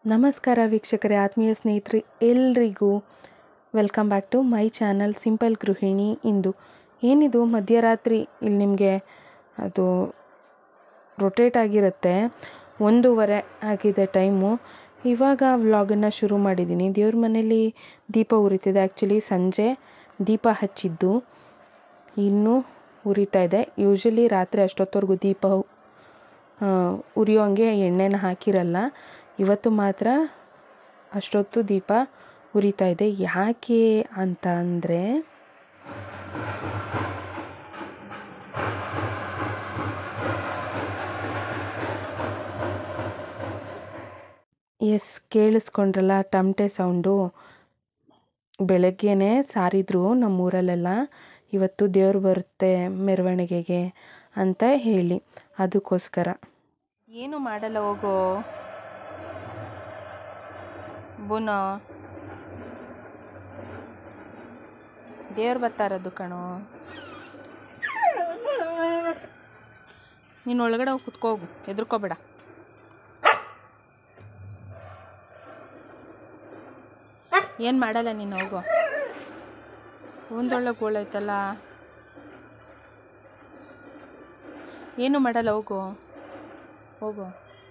ನಮಸ್ಕಾರ ವೀಕ್ಷಕರೇ ಆತ್ಮೀಯ ಸ್ನೇಹಿತರೆ ಎಲ್ರಿಗೂ welcome back to my channel simple ಗೃಹಿಣಿ ಇಂದು ಏನಿದು ಮಧ್ಯರಾತ್ರಿ ಇಲ್ಲಿ ನಿಮಗೆ ಅದು ರೊಟೇಟ್ ಆಗಿರುತ್ತೆ ಒಂದೂವರೆ ಆಗಿದೆ ಟೈಮು ಇವಾಗ ವ್ಲಾಗನ್ನು ಶುರು ಮಾಡಿದ್ದೀನಿ ದೇವ್ರ ಮನೇಲಿ ದೀಪ ಉರಿತಿದೆ ಆ್ಯಕ್ಚುಲಿ ಸಂಜೆ ದೀಪ ಹಚ್ಚಿದ್ದು ಇನ್ನೂ ಉರಿತಾ ಇದೆ ಯೂಶಲಿ ರಾತ್ರಿ ಅಷ್ಟೊತ್ತವರೆಗೂ ದೀಪ ಆ, ಉರಿಯೋಂಗೆ ಎಣ್ಣೆನ ಹಾಕಿರಲ್ಲ ಇವತ್ತು ಮಾತ್ರ ಅಷ್ಟೊತ್ತು ದೀಪ ಉರಿತಾ ಇದೆ ಯಾಕೆ ಅಂತ ಅಂದರೆ ಎಸ್ ಕೇಳಿಸ್ಕೊಂಡ್ರಲ್ಲ ಟಮಟೆ ಸೌಂಡು ಬೆಳಗ್ಗೆನೇ ಸಾರಿದ್ರು ನಮ್ಮೂರಲ್ಲೆಲ್ಲ ಇವತ್ತು ದೇವ್ರು ಬರುತ್ತೆ ಮೆರವಣಿಗೆಗೆ ಅಂತ ಹೇಳಿ ಅದಕ್ಕೋಸ್ಕರ ಏನು ಮಾಡಲ್ಲ ಹೋಗೋ ಬುನೋ ದೇವ್ರು ಬರ್ತಾರದು ಕಣೋ ನೀನು ಒಳಗಡೆ ಹೋಗಿ ಕುತ್ಕೋಗು ಹೆದರ್ಕೋಬೇಡ ಏನು ಮಾಡಲ್ಲ ನೀನು ಹೋಗೋ ಒಂದೊಳ್ಳೆ ಗೋಳೈತಲ್ಲ ಏನು ಮಾಡಲ್ಲ ಹೋಗು ಹೋಗು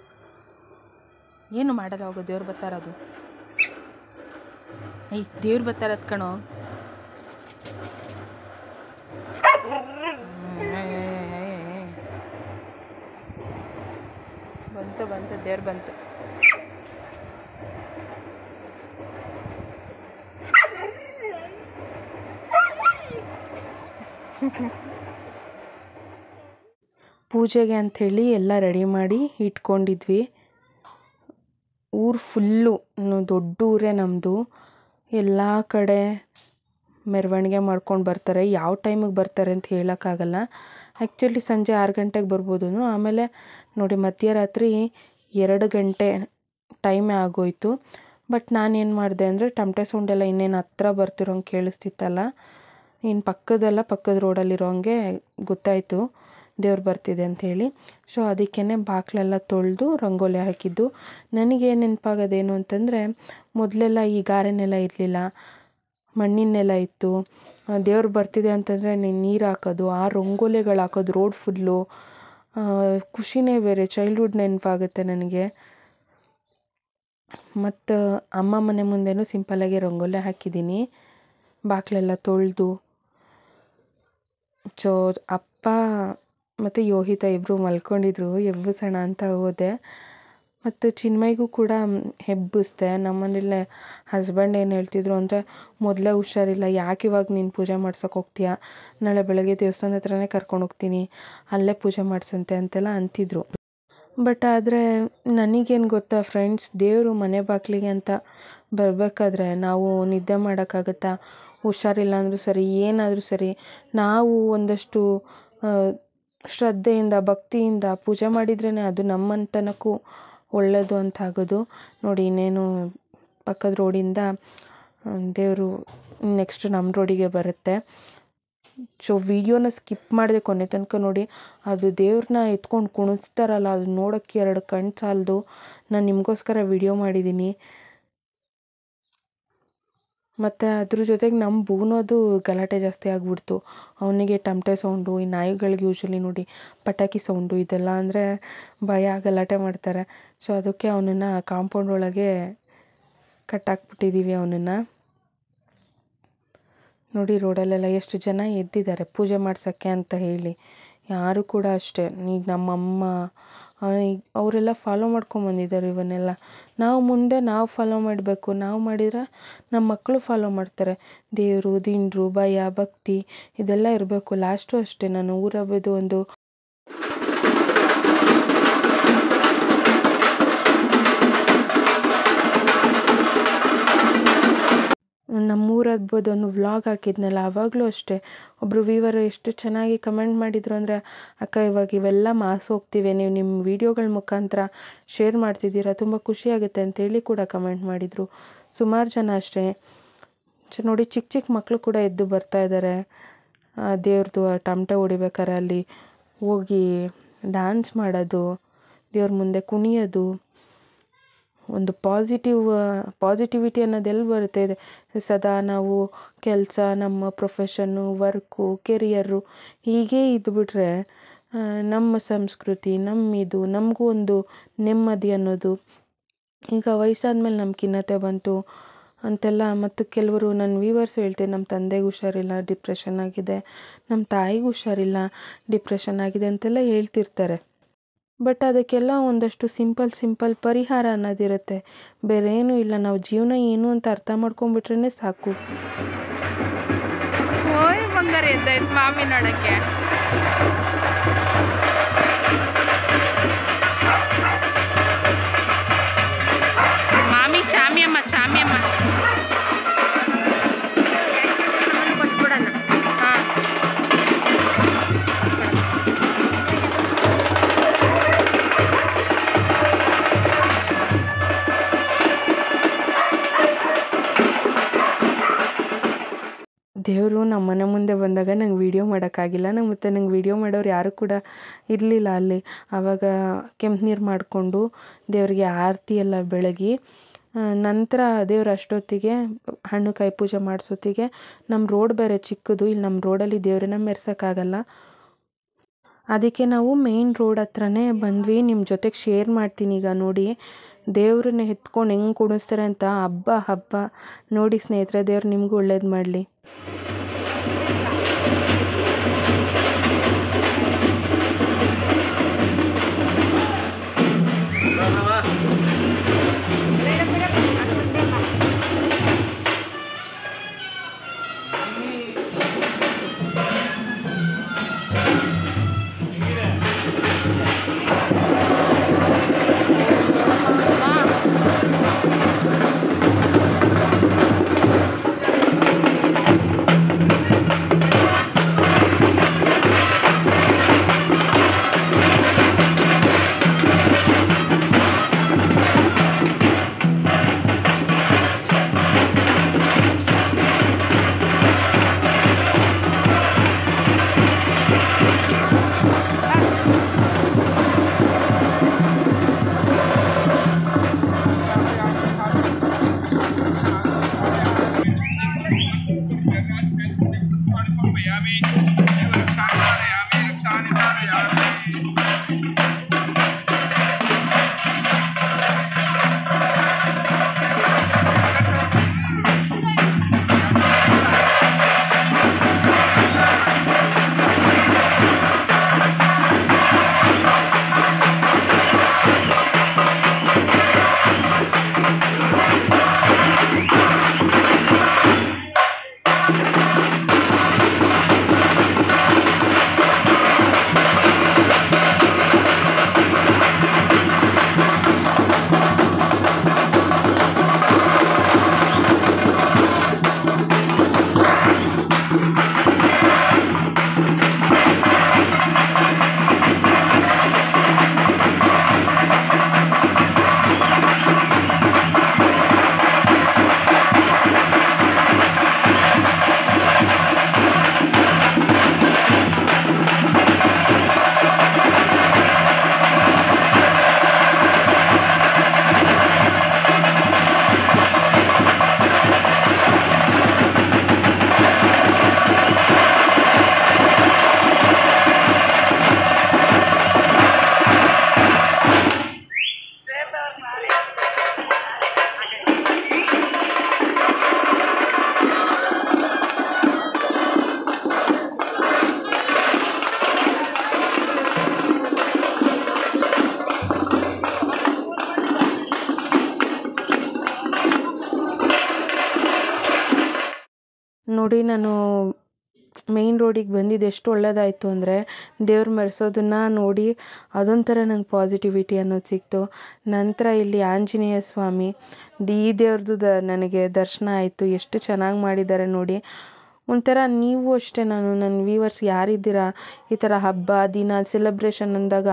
ಏನು ಮಾಡಲ್ಲ ಹೋಗು ದೇವ್ರು ಬರ್ತಾರದು ಐ ದೇವ್ರು ಬರ್ತಾರದ್ ಕಣೋ ಬಂತು ಬಂತು ದೇವ್ರು ಬಂತು ಪೂಜೆಗೆ ಅಂಥೇಳಿ ಎಲ್ಲ ರೆಡಿ ಮಾಡಿ ಇಟ್ಕೊಂಡಿದ್ವಿ ಊರು ಫುಲ್ಲು ದೊಡ್ಡ ಊರೇ ನಮ್ಮದು ಎಲ್ಲ ಕಡೆ ಮೆರವಣಿಗೆ ಮಾಡ್ಕೊಂಡು ಬರ್ತಾರೆ ಯಾವ ಟೈಮಿಗೆ ಬರ್ತಾರೆ ಅಂತ ಹೇಳೋಕ್ಕಾಗಲ್ಲ ಆ್ಯಕ್ಚುಲಿ ಸಂಜೆ ಆರು ಗಂಟೆಗೆ ಬರ್ಬೋದು ಆಮೇಲೆ ನೋಡಿ ಮಧ್ಯರಾತ್ರಿ ಎರಡು ಗಂಟೆ ಟೈಮೇ ಆಗೋಯ್ತು ಬಟ್ ನಾನೇನು ಮಾಡಿದೆ ಅಂದರೆ ಟಮಟೆ ಸೌಂಡೆಲ್ಲ ಇನ್ನೇನು ಹತ್ರ ಬರ್ತಿರೋಂಗೆ ಕೇಳಿಸ್ತಿತ್ತಲ್ಲ ಇನ್ನು ಪಕ್ಕದೆಲ್ಲ ಪಕ್ಕದ ರೋಡಲ್ಲಿರೋಂಗೆ ಗೊತ್ತಾಯಿತು ದೇವ್ರು ಬರ್ತಿದೆ ಅಂಥೇಳಿ ಸೊ ಅದಕ್ಕೇ ಬಾಗಿಲೆಲ್ಲ ತೊಳೆದು ರಂಗೋಲಿ ಹಾಕಿದ್ದು ನನಗೆ ನೆನಪಾಗೋದೇನು ಅಂತಂದರೆ ಮೊದಲೆಲ್ಲ ಈ ಗಾರೆನೆಲ್ಲ ಇರಲಿಲ್ಲ ಮಣ್ಣಿನೆಲ್ಲ ಇತ್ತು ದೇವ್ರು ಬರ್ತಿದೆ ಅಂತಂದರೆ ನೀರು ಹಾಕೋದು ಆ ರಂಗೋಲಿಗಳು ಹಾಕೋದು ರೋಡ್ ಫುಲ್ಲು ಖುಷಿನೇ ಬೇರೆ ಚೈಲ್ಡ್ಹುಡ್ ನೆನಪಾಗುತ್ತೆ ನನಗೆ ಮತ್ತು ಅಮ್ಮ ಮನೆ ಮುಂದೆನೂ ಸಿಂಪಲ್ಲಾಗಿ ರಂಗೋಲಿ ಹಾಕಿದ್ದೀನಿ ಬಾಗಿಲೆಲ್ಲ ತೊಳೆದು ಸೊ ಅಪ್ಪ ಮತ್ತು ಯೋಹಿತ ಇಬ್ಬರು ಮಲ್ಕೊಂಡಿದ್ರು ಎಬ್ಬಿಸೋಣ ಅಂತ ಹೋದೆ ಮತ್ತು ಚಿನ್ಮಯ್ಗೂ ಕೂಡ ಎಬ್ಬಿಸ್ದೆ ನಮ್ಮನೇಲೆ ಹಸ್ಬೆಂಡ್ ಏನು ಹೇಳ್ತಿದ್ರು ಅಂದರೆ ಮೊದಲೇ ಹುಷಾರಿಲ್ಲ ಯಾಕೆ ಇವಾಗ ನೀನು ಪೂಜೆ ಮಾಡ್ಸೋಕೆ ಹೋಗ್ತೀಯಾ ನಾಳೆ ಬೆಳಗ್ಗೆ ದೇವಸ್ಥಾನದ ಹತ್ರನೇ ಕರ್ಕೊಂಡು ಹೋಗ್ತೀನಿ ಅಲ್ಲೇ ಪೂಜೆ ಮಾಡಿಸಂತೆ ಅಂತೆಲ್ಲ ಅಂತಿದ್ರು ಬಟ್ ಆದರೆ ನನಗೇನು ಗೊತ್ತಾ ಫ್ರೆಂಡ್ಸ್ ದೇವರು ಮನೆ ಬಾಗಿಲಿಗೆ ಅಂತ ಬರಬೇಕಾದ್ರೆ ನಾವು ನಿದ್ದೆ ಮಾಡೋಕ್ಕಾಗತ್ತಾ ಹುಷಾರಿಲ್ಲ ಅಂದರೂ ಸರಿ ಏನಾದರೂ ಸರಿ ನಾವು ಒಂದಷ್ಟು ಆ, ಶ್ರದ್ಧೆಯಿಂದ ಭಕ್ತಿಯಿಂದ ಪೂಜೆ ಮಾಡಿದ್ರೇ ಅದು ನಮ್ಮಂತನಕ್ಕೂ ಒಳ್ಳೆಯದು ಅಂತ ಆಗೋದು ನೋಡಿ ಇನ್ನೇನು ಪಕ್ಕದ ರೋಡಿಂದ ದೇವರು ನೆಕ್ಸ್ಟ್ ನಮ್ಮ ರೋಡಿಗೆ ಬರುತ್ತೆ ಸೊ ವಿಡಿಯೋನ ಸ್ಕಿಪ್ ಮಾಡಿದೆ ಕೊನೆ ತನಕ ನೋಡಿ ಅದು ದೇವ್ರನ್ನ ಎತ್ಕೊಂಡು ಕುಣಿಸ್ತಾರಲ್ಲ ಅದು ನೋಡೋಕ್ಕೆ ಎರಡು ಕಣ್ಣು ಸಾಲದು ನಾನು ನಿಮಗೋಸ್ಕರ ವಿಡಿಯೋ ಮಾಡಿದ್ದೀನಿ ಮತ್ತು ಅದ್ರ ಜೊತೆಗೆ ನಮ್ಮ ಬೂನೋದು ಗಲಾಟೆ ಜಾಸ್ತಿ ಆಗಿಬಿಡ್ತು ಅವನಿಗೆ ಟಮಟೆ ಸೌಂಡು ಈ ನಾಯಿಗಳಿಗೆ ಯೂಶ್ವಲಿ ನೋಡಿ ಪಟಾಕಿ ಸೌಂಡು ಇದೆಲ್ಲ ಅಂದರೆ ಭಯ ಗಲಾಟೆ ಮಾಡ್ತಾರೆ ಸೊ ಅದಕ್ಕೆ ಅವನನ್ನು ಕಾಂಪೌಂಡ್ ಒಳಗೆ ಕಟ್ಟಾಕ್ಬಿಟ್ಟಿದ್ದೀವಿ ಅವನನ್ನು ನೋಡಿ ರೋಡಲ್ಲೆಲ್ಲ ಎಷ್ಟು ಜನ ಎದ್ದಿದ್ದಾರೆ ಪೂಜೆ ಮಾಡ್ಸೋಕ್ಕೆ ಅಂತ ಹೇಳಿ ಯಾರು ಕೂಡ ಅಷ್ಟೇ ಈಗ ನಮ್ಮಮ್ಮ ಅವರೆಲ್ಲ ಫಾಲೋ ಮಾಡ್ಕೊಂಬಂದಿದ್ದಾರೆ ಇವನ್ನೆಲ್ಲ ನಾವು ಮುಂದೆ ನಾವು ಫಾಲೋ ಮಾಡಬೇಕು ನಾವು ಮಾಡಿದರೆ ನಮ್ಮ ಮಕ್ಕಳು ಫಾಲೋ ಮಾಡ್ತಾರೆ ದೇವರು ದಿಂಡ್ರು ಭಯ ಭಕ್ತಿ ಇದೆಲ್ಲ ಇರಬೇಕು ಲಾಸ್ಟು ಅಷ್ಟೇ ನಾನು ಊರ ಹಬ್ಬದ ಒಂದು ನಮ್ಮೂರ ಹಬ್ಬದೊಂದು ವ್ಲಾಗ್ ಹಾಕಿದ್ನಲ್ಲ ಆವಾಗಲೂ ಅಷ್ಟೇ ಒಬ್ಬರು ವೀವರು ಎಷ್ಟು ಚೆನ್ನಾಗಿ ಕಮೆಂಟ್ ಮಾಡಿದರು ಅಂದರೆ ಅಕ್ಕ ಇವಾಗ ಇವೆಲ್ಲ ಮಾಸ್ ಹೋಗ್ತಿವೆ ನೀವು ನಿಮ್ಮ ವೀಡಿಯೋಗಳ ಮುಖಾಂತರ ಶೇರ್ ಮಾಡ್ತಿದ್ದೀರಾ ತುಂಬ ಖುಷಿಯಾಗುತ್ತೆ ಅಂತೇಳಿ ಕೂಡ ಕಮೆಂಟ್ ಮಾಡಿದರು ಸುಮಾರು ಜನ ಅಷ್ಟೇ ಸೊ ನೋಡಿ ಚಿಕ್ಕ ಚಿಕ್ಕ ಮಕ್ಕಳು ಕೂಡ ಎದ್ದು ಬರ್ತಾ ಇದ್ದಾರೆ ದೇವ್ರದ್ದು ಟಮಟೆ ಹೊಡಿಬೇಕಾರೆ ಅಲ್ಲಿ ಹೋಗಿ ಡ್ಯಾನ್ಸ್ ಮಾಡೋದು ದೇವ್ರ ಮುಂದೆ ಕುಣಿಯೋದು ಒಂದು ಪಾಸಿಟಿವ್ ಪಾಸಿಟಿವಿಟಿ ಅನ್ನೋದು ಎಲ್ಲಿ ಬರುತ್ತೆ ಇದೆ ಸದಾ ನಾವು ಕೆಲಸ ನಮ್ಮ ಪ್ರೊಫೆಷನ್ನು ವರ್ಕು ಕೆರಿಯರು ಹೀಗೇ ಇದ್ದುಬಿಟ್ರೆ ನಮ್ಮ ಸಂಸ್ಕೃತಿ ನಮ್ಮಿದು ನಮಗೂ ಒಂದು ನೆಮ್ಮದಿ ಅನ್ನೋದು ಈಗ ವಯಸ್ಸಾದ್ಮೇಲೆ ನಮ್ಮ ಖಿನ್ನತೆ ಬಂತು ಅಂತೆಲ್ಲ ಮತ್ತು ಕೆಲವರು ನನ್ನ ವ್ಯೂವರ್ಸ್ ಹೇಳ್ತಾರೆ ನಮ್ಮ ತಂದೆಗೆ ಹುಷಾರಿಲ್ಲ ಡಿಪ್ರೆಷನ್ ಆಗಿದೆ ನಮ್ಮ ತಾಯಿಗೂ ಹುಷಾರಿಲ್ಲ ಡಿಪ್ರೆಷನ್ ಆಗಿದೆ ಅಂತೆಲ್ಲ ಹೇಳ್ತಿರ್ತಾರೆ ಬಟ್ ಅದಕ್ಕೆಲ್ಲ ಒಂದಷ್ಟು ಸಿಂಪಲ್ ಸಿಂಪಲ್ ಪರಿಹಾರ ಅನ್ನೋದಿರುತ್ತೆ ಬೇರೆ ಏನೂ ಇಲ್ಲ ನಾವು ಜೀವನ ಏನು ಅಂತ ಅರ್ಥ ಮಾಡ್ಕೊಂಡ್ಬಿಟ್ರೇ ಸಾಕು ಓಯ್ ಬಂಗಾರ ಎದ್ದಾಯ್ತು ಮಾಮಿ ನೋಡಕ್ಕೆ ಮಾಮಿ ಚಾಮಿಯಮ್ಮ ಚಾಮಿಯಮ್ಮ ಹಾ ದೇವರು ನಮ್ಮ ಮನೆ ಮುಂದೆ ಬಂದಾಗ ನಂಗೆ ವೀಡಿಯೋ ಮಾಡೋಕ್ಕಾಗಿಲ್ಲ ನಂಗೆ ಮತ್ತು ನಂಗೆ ವೀಡಿಯೋ ಮಾಡೋರು ಯಾರೂ ಕೂಡ ಇರಲಿಲ್ಲ ಅಲ್ಲಿ ಆವಾಗ ಕೆಂಪು ನೀರು ಮಾಡಿಕೊಂಡು ದೇವರಿಗೆ ಆರತಿ ಎಲ್ಲ ಬೆಳಗಿ ನಂತರ ದೇವ್ರು ಅಷ್ಟೊತ್ತಿಗೆ ಹಣ್ಣು ಕಾಯಿ ಪೂಜೆ ಮಾಡಿಸೊತ್ತಿಗೆ ನಮ್ಮ ರೋಡ್ ಬೇರೆ ಚಿಕ್ಕದು ಇಲ್ಲಿ ನಮ್ಮ ರೋಡಲ್ಲಿ ದೇವ್ರನ್ನ ಮೆರ್ಸೋಕ್ಕಾಗಲ್ಲ ಅದಕ್ಕೆ ನಾವು ಮೇಯ್ನ್ ರೋಡ್ ಹತ್ರನೇ ಬಂದ್ವಿ ನಿಮ್ಮ ಜೊತೆಗೆ ಶೇರ್ ಮಾಡ್ತೀನಿ ಈಗ ನೋಡಿ ದೇವ್ರನ್ನ ಎತ್ಕೊಂಡು ಹೆಂಗೆ ಕುಣಿಸ್ತಾರೆ ಅಂತ ಹಬ್ಬ ಹಬ್ಬ ನೋಡಿ ಸ್ನೇಹಿತರೆ ದೇವ್ರು ನಿಮಗೂ ಒಳ್ಳೇದು ಮಾಡಲಿ ನೋಡಿ ನಾನು ಮೇಯ್ನ್ ರೋಡಿಗೆ ಬಂದಿದ್ದು ಎಷ್ಟು ಒಳ್ಳೇದಾಯಿತು ಅಂದರೆ ದೇವ್ರು ಮೆರೆಸೋದನ್ನ ನೋಡಿ ಅದೊಂಥರ ನಂಗೆ ಪಾಸಿಟಿವಿಟಿ ಅನ್ನೋದು ಸಿಕ್ತು ನಂತರ ಇಲ್ಲಿ ಆಂಜನೇಯ ಸ್ವಾಮಿ ಈ ದೇವ್ರದ್ದು ದ ನನಗೆ ದರ್ಶನ ಆಯಿತು ಎಷ್ಟು ಚೆನ್ನಾಗಿ ಮಾಡಿದ್ದಾರೆ ನೋಡಿ ಒಂಥರ ನೀವು ಅಷ್ಟೇ ನಾನು ನನ್ನ ವ್ಯೂವರ್ಸ್ ಯಾರಿದ್ದೀರಾ ಈ ಥರ ಹಬ್ಬ ದಿನ ಸೆಲೆಬ್ರೇಷನ್ ಅಂದಾಗ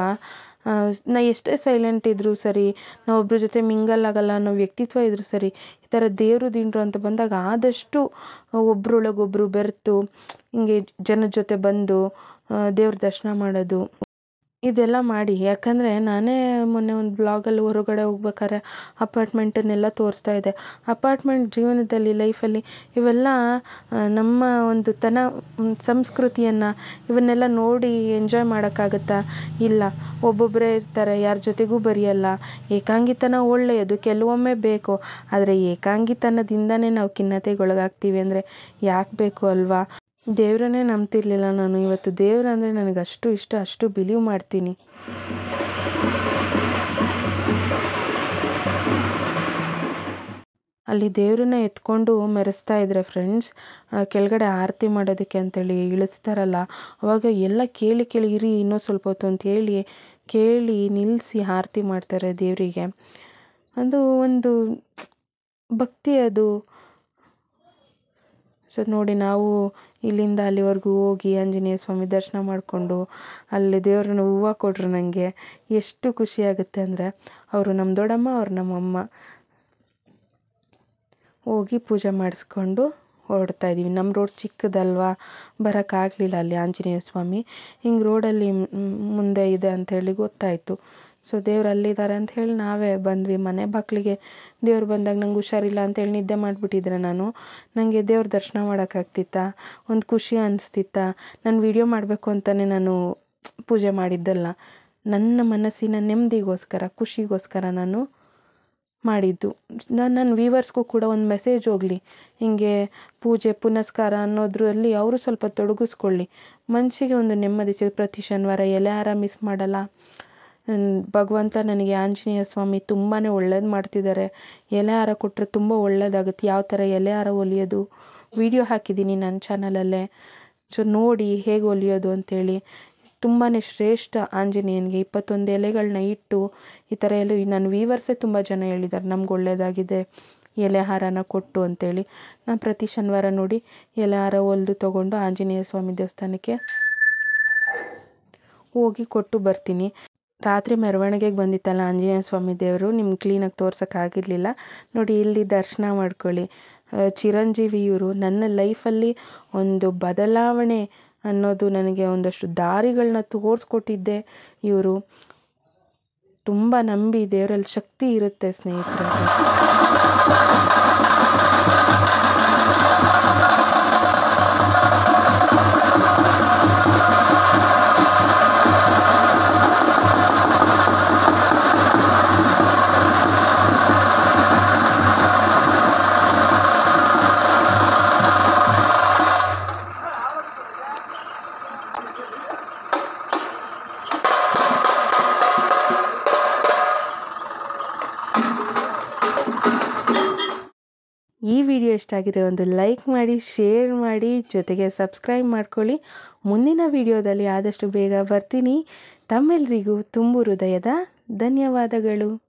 ನಾ ಎಷ್ಟೇ ಸೈಲೆಂಟ್ ಇದ್ದರೂ ಸರಿ ನಾವು ಒಬ್ರ ಜೊತೆ ಮಿಂಗಲ್ ಆಗಲ್ಲ ಅನ್ನೋ ವ್ಯಕ್ತಿತ್ವ ಇದ್ದರೂ ಸರಿ ಈ ಥರ ದೇವರು ದಿಂಡ್ರು ಅಂತ ಬಂದಾಗ ಆದಷ್ಟು ಒಬ್ರೊಳಗೊಬ್ಬರು ಬೆರೆತು ಹಿಂಗೆ ಜನದ ಜೊತೆ ಬಂದು ದೇವ್ರ ದರ್ಶನ ಮಾಡೋದು ಇದೆಲ್ಲ ಮಾಡಿ ಯಾಕಂದರೆ ನಾನೇ ಮೊನ್ನೆ ಒಂದು ಬ್ಲಾಗಲ್ಲಿ ಹೊರಗಡೆ ಹೋಗ್ಬೇಕಾದ್ರೆ ಅಪಾರ್ಟ್ಮೆಂಟನ್ನೆಲ್ಲ ತೋರಿಸ್ತಾ ಇದ್ದೆ ಅಪಾರ್ಟ್ಮೆಂಟ್ ಜೀವನದಲ್ಲಿ ಲೈಫಲ್ಲಿ ಇವೆಲ್ಲ ಆ, ನಮ್ಮ ಒಂದು ತನ ಮ್, ಸಂಸ್ಕೃತಿಯನ್ನು ಇವನ್ನೆಲ್ಲ ನೋಡಿ ಎಂಜಾಯ್ ಮಾಡೋಕ್ಕಾಗತ್ತಾ ಇಲ್ಲ ಒಬ್ಬೊಬ್ಬರೇ ಇರ್ತಾರೆ ಯಾರ ಜೊತೆಗೂ ಬರೆಯಲ್ಲ ಏಕಾಂಗಿತನ ಒಳ್ಳೆಯದು ಕೆಲವೊಮ್ಮೆ ಬೇಕು ಆದರೆ ಏಕಾಂಗಿತನದಿಂದನೇ ನಾವು ಖಿನ್ನತೆಗೊಳಗಾಗ್ತೀವಿ ಅಂದರೆ ಯಾಕೆ ಬೇಕು ಅಲ್ವಾ ದೇವ್ರನ್ನೇ ನಂಬ್ತಿರ್ಲಿಲ್ಲ ನಾನು ಇವತ್ತು ದೇವ್ರಂದರೆ ನನಗೆ ಅಷ್ಟು ಇಷ್ಟ ಅಷ್ಟು ಬಿಲೀವ್ ಮಾಡ್ತೀನಿ ಅಲ್ಲಿ ದೇವ್ರನ್ನ ಎತ್ಕೊಂಡು ಮೆರೆಸ್ತಾ ಇದ್ರೆ ಫ್ರೆಂಡ್ಸ್ ಕೆಳಗಡೆ ಆರತಿ ಮಾಡೋದಕ್ಕೆ ಅಂತೇಳಿ ಇಳಿಸ್ತಾರಲ್ಲ ಅವಾಗ ಎಲ್ಲ ಕೇಳಿ ಕೇಳಿ ಇರಿ ಇನ್ನೂ ಸ್ವಲ್ಪ ಹೊತ್ತು ಅಂತ ಹೇಳಿ ಕೇಳಿ ನಿಲ್ಲಿಸಿ ಆರತಿ ಮಾಡ್ತಾರೆ ದೇವರಿಗೆ ಅದು ಒಂದು ಭಕ್ತಿ ಅದು ಸೊ ನೋಡಿ ನಾವು ಇಲ್ಲಿಂದ ಅಲ್ಲಿವರೆಗೂ ಹೋಗಿ ಆಂಜನೇಯ ಸ್ವಾಮಿ ದರ್ಶನ ಮಾಡಿಕೊಂಡು ಅಲ್ಲಿ ದೇವ್ರನ್ನ ಹೂವು ಕೊಟ್ಟರು ನನಗೆ ಎಷ್ಟು ಖುಷಿ ಆಗುತ್ತೆ ಅಂದರೆ ಅವರು ನಮ್ಮ ದೊಡ್ಡಮ್ಮ ಅವ್ರು ನಮ್ಮಮ್ಮ ಹೋಗಿ ಪೂಜೆ ಮಾಡಿಸ್ಕೊಂಡು ಹೊರಡ್ತಾ ಇದ್ದೀವಿ ನಮ್ಮ ರೋಡ್ ಚಿಕ್ಕದಲ್ವಾ ಬರೋಕ್ಕಾಗಲಿಲ್ಲ ಅಲ್ಲಿ ಆಂಜನೇಯ ಸ್ವಾಮಿ ಹಿಂಗೆ ರೋಡಲ್ಲಿ ಮ್- ಮುಂದೆ ಇದೆ ಅಂಥೇಳಿ ಗೊತ್ತಾಯಿತು ಸೊ ದೇವ್ರು ಅಲ್ಲಿದ್ದಾರೆ ಅಂತ ಹೇಳಿ ನಾವೇ ಬಂದ್ವಿ ಮನೆ ಬಾಗಿಲಿಗೆ ದೇವ್ರು ಬಂದಾಗ ನಂಗೆ ಹುಷಾರಿಲ್ಲ ಅಂತೇಳಿ ನಿದ್ದೆ ಮಾಡಿಬಿಟ್ಟಿದ್ರೆ ನಾನು ನನಗೆ ದೇವ್ರ ದರ್ಶನ ಮಾಡೋಕ್ಕಾಗ್ತಿತ್ತಾ ಒಂದು ಖುಷಿ ಅನಿಸ್ತಿತ್ತಾ ನಾನು ವಿಡಿಯೋ ಮಾಡಬೇಕು ಅಂತಲೇ ನಾನು ಪೂಜೆ ಮಾಡಿದ್ದಲ್ಲ ನನ್ನ ಮನಸ್ಸಿನ ನೆಮ್ಮದಿಗೋಸ್ಕರ ಖುಷಿಗೋಸ್ಕರ ನಾನು ಮಾಡಿದ್ದು ನಾನು ನನ್ನ ವೀವರ್ಸ್ಗೂ ಕೂಡ ಒಂದು ಮೆಸೇಜ್ ಹೋಗಲಿ ಹಿಂಗೆ ಪೂಜೆ ಪುನಸ್ಕಾರ ಅನ್ನೋದ್ರಲ್ಲಿ ಅವರು ಸ್ವಲ್ಪ ತೊಡಗಿಸ್ಕೊಳ್ಳಿ ಮನಸ್ಸಿಗೆ ಒಂದು ನೆಮ್ಮದಿ ಸಿಗ ಪ್ರತಿ ಶನಿವಾರ ಎಲೆ ಹಾರ ಮಿಸ್ ಮಾಡಲ್ಲ ಹ್ಮ್, ಭಗವಂತ ನನಗೆ ಆಂಜನೇಯ ಸ್ವಾಮಿ ತುಂಬಾ ಒಳ್ಳೇದು ಮಾಡ್ತಿದ್ದಾರೆ ಎಲೆ ಹಾರ ಕೊಟ್ಟರೆ ತುಂಬ ಒಳ್ಳೇದಾಗುತ್ತೆ ಯಾವ ಥರ ಎಲೆ ಹಾರ ಹೊಲಿಯೋದು ವಿಡಿಯೋ ಹಾಕಿದ್ದೀನಿ ನನ್ನ ಚಾನಲಲ್ಲೇ ಸೊ ನೋಡಿ ಹೇಗೆ ಹೊಲಿಯೋದು ಅಂತೇಳಿ ತುಂಬಾ ಶ್ರೇಷ್ಠ ಆಂಜನೇಯನಿಗೆ ಇಪ್ಪತ್ತೊಂದು ಎಲೆಗಳನ್ನ ಇಟ್ಟು ಈ ಥರ ಎಲ್ಲ ನನ್ನ ವೀವರ್ಸೇ ತುಂಬ ಜನ ಹೇಳಿದ್ದಾರೆ ನಮ್ಗೆ ಒಳ್ಳೆಯದಾಗಿದೆ ಎಲೆ ಹಾರನ ಕೊಟ್ಟು ಅಂತೇಳಿ ನಾನು ಪ್ರತಿ ಶನಿವಾರ ನೋಡಿ ಎಲೆ ಹಾರ ಹೊಲಿದು ತೊಗೊಂಡು ಆಂಜನೇಯ ಸ್ವಾಮಿ ದೇವಸ್ಥಾನಕ್ಕೆ ಹೋಗಿ ಕೊಟ್ಟು ಬರ್ತೀನಿ ರಾತ್ರಿ ಮೆರವಣಿಗೆಗೆ ಬಂದಿತ್ತಲ್ಲ ಆಂಜನೇಯ ಸ್ವಾಮಿ ದೇವರು ನಿಮ್ಗೆ ಕ್ಲೀನಾಗಿ ತೋರ್ಸೋಕ್ಕಾಗಿರಲಿಲ್ಲ ನೋಡಿ ಇಲ್ಲಿ ದರ್ಶನ ಮಾಡ್ಕೊಳ್ಳಿ ಆ, ಚಿರಂಜೀವಿ ಇವರು ನನ್ನ ಲೈಫಲ್ಲಿ ಒಂದು ಬದಲಾವಣೆ ಅನ್ನೋದು ನನಗೆ ಒಂದಷ್ಟು ದಾರಿಗಳನ್ನ ತೋರಿಸ್ಕೊಟ್ಟಿದ್ದೆ ಇವರು ತುಂಬ ನಂಬಿ ದೇವರಲ್ಲಿ ಶಕ್ತಿ ಇರುತ್ತೆ ಸ್ನೇಹಿತರೆ ಈ ವಿಡಿಯೋ ಇಷ್ಟ ಆಗಿದ್ರೆ ಒಂದು ಲೈಕ್ ಮಾಡಿ ಶೇರ್ ಮಾಡಿ ಜೊತೆಗೆ ಸಬ್ಸ್ಕ್ರೈಬ್ ಮಾಡ್ಕೊಳ್ಳಿ ಮುಂದಿನ ವಿಡಿಯೋದಲ್ಲಿ ಆದಷ್ಟು ಬೇಗ ಬರ್ತೀನಿ ತಮ್ಮೆಲ್ಲರಿಗೂ ತುಂಬು ಹೃದಯದ ಧನ್ಯವಾದಗಳು